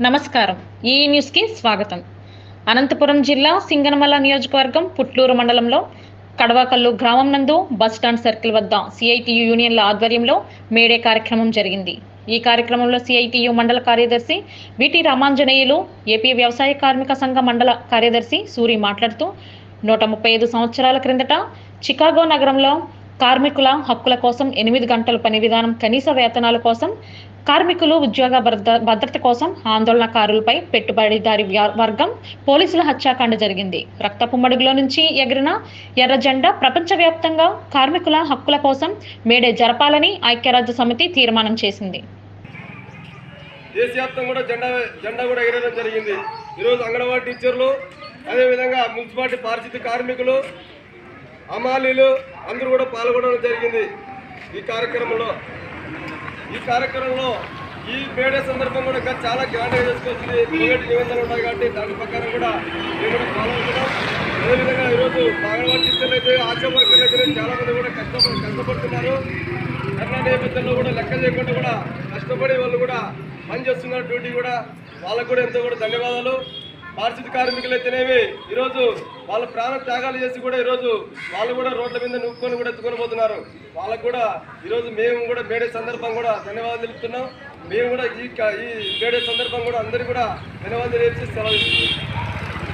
నమస్కారం ఈ న్యూస్కి స్వాగతం అనంతపురం జిల్లా సింగనమల నియోజకవర్గం పుట్లూరు మండలంలో కడవాకల్లు గ్రామం నందు బస్టాండ్ సర్కిల్ వద్ద సిఐటియు యూనియన్ల ఆధ్వర్యంలో మేడే కార్యక్రమం జరిగింది ఈ కార్యక్రమంలో సిఐటియు మండల కార్యదర్శి విటి రామాంజనేయులు ఏపీ వ్యవసాయ కార్మిక సంఘ మండల కార్యదర్శి సూరి మాట్లాడుతూ నూట ముప్పై ఐదు సంవత్సరాల క్రిందట చికాగో నగరంలో కార్మికుల హక్కుల కోసం ఎనిమిది గంటల పని విధానం కనీస వేతనాల కోసం కార్మికులు ఉద్యోగ భద్ర- భద్రత కోసం ఆందోళనకారులపై పెట్టుబడిదారి వ్య- వర్గం పోలీసుల హత్యాకాండ జరిగింది రక్తపు మడుగులో నుంచి ఎగిరిన ఎర్ర జెండా ప్రపంచవ్యాప్తంగా కార్మికుల హక్కుల కోసం మేడే జరపాలని ఐక్యరాజ్య సమితి తీర్మానం చేసింది దేశవ్యాప్తంగా కూడా జెండా జెండా కూడా ఎగరడం జరిగింది ఈరోజు అంగన్వాడీ టీచర్లు అదేవిధంగా మున్సిపాలిటీ పారిశుద్ధ్య కార్మికులు అమాలీలు అందరూ కూడా పాల్గొనడం జరిగింది ఈ కార్యక్రమంలో ఈ కార్యక్రమంలో ఈ మేడే సందర్భం కూడా ఇంకా చాలా గ్రాండ్గా చేసుకోవాల్సింది కోవిడ్ నిబంధనలు ఉన్నాయి కాబట్టి దాని ప్రకారం కూడా మేము కూడా ఫాలో అవుతున్నాం అదేవిధంగా ఈరోజు అంగన్వాడీ టీచర్లు అయితే ఆశా వర్కర్లు అయితే చాలా మంది కూడా కష్టపడి కష్టపడుతున్నారు కరోనా నేపథ్యంలో కూడా లెక్క చేయకుండా కూడా కష్టపడి వాళ్ళు కూడా పనిచేస్తున్నారు డ్యూటీ కూడా వాళ్ళకు కూడా ఎంతో కూడా ధన్యవాదాలు పారిశుద్ధ కార్మికులు అయితేనేమి ఈరోజు వాళ్ళ ప్రాణ త్యాగాలు చేసి కూడా ఈరోజు వాళ్ళు కూడా రోడ్ల మీద నూక్కొని కూడా ఎత్తుకొని పోతున్నారు వాళ్ళకు కూడా ఈరోజు మేము కూడా మేడే సందర్భం కూడా ధన్యవాదాలు తెలుపుతున్నాం మేము కూడా ఈ క- ఈ మేడే సందర్భం కూడా అందరికీ కూడా ధన్యవాదాలు తెలిసి సెలవు తీసుకుంటున్నాం.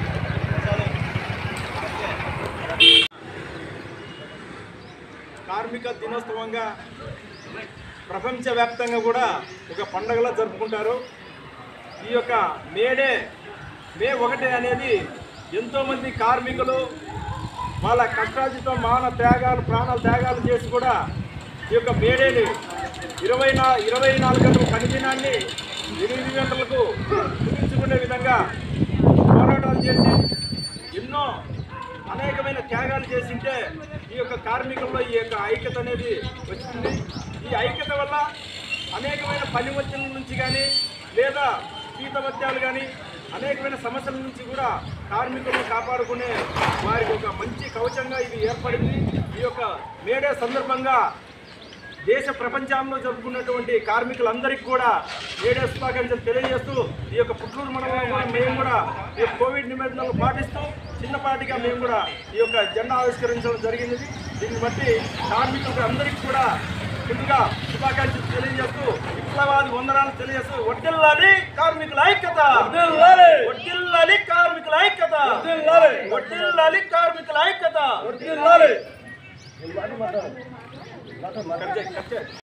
కార్మిక దినోత్సవంగా ప్రపంచవ్యాప్తంగా కూడా ఒక పండగలా జరుపుకుంటారు ఈ యొక్క మేడే మే ఒకటి అనేది ఎంతోమంది కార్మికులు వాళ్ళ కష్టార్జితం మాన త్యాగాలు ప్రాణాల త్యాగాలు చేసి కూడా ఈ యొక్క మేడేని ఇరవై నా ఇరవై నాలుగు గంటల పనిదినాన్ని ఎనిమిది గంటలకు ముగించుకునే విధంగా పోరాటాలు చేసి ఎన్నో అనేకమైన త్యాగాలు చేసింటే ఈ యొక్క కార్మికుల్లో ఈ యొక్క ఐక్యత అనేది వచ్చింది ఈ ఐక్యత వల్ల అనేకమైన పని ఒత్తిళ్ళ నుంచి కానీ లేదా శీతవత్యాలు కానీ అనేకమైన సమస్యల నుంచి కూడా కార్మికులను కాపాడుకునే వారికి ఒక మంచి కవచంగా ఇది ఏర్పడింది ఈ యొక్క మేడే సందర్భంగా దేశ ప్రపంచంలో జరుపుకున్నటువంటి కార్మికులందరికీ కూడా ఏడే శుభాకాంక్షలు తెలియజేస్తూ ఈ యొక్క పుట్లూరు మండలంలో కూడా మేము కూడా ఈ యొక్క కోవిడ్ నిబంధనలు పాటిస్తూ చిన్నపాటిగా మేము కూడా ఈ యొక్క జెండా ఆవిష్కరించడం జరిగింది దీన్ని బట్టి కార్మికులకు అందరికీ కూడా ముందుగా శుభాకాంక్షలు తెలియజేస్తూ విప్లవాది వందనాలు తెలియజేస్తూ వడ్డిల్లాలి కార్మికుల ఐక్యత వడ్డిల్లాలి కార్మికుల ఐక్యత వడ్డిల్లాలి కార్మికుల ఐక్యత కట్ చేయి, కట్ చేయి.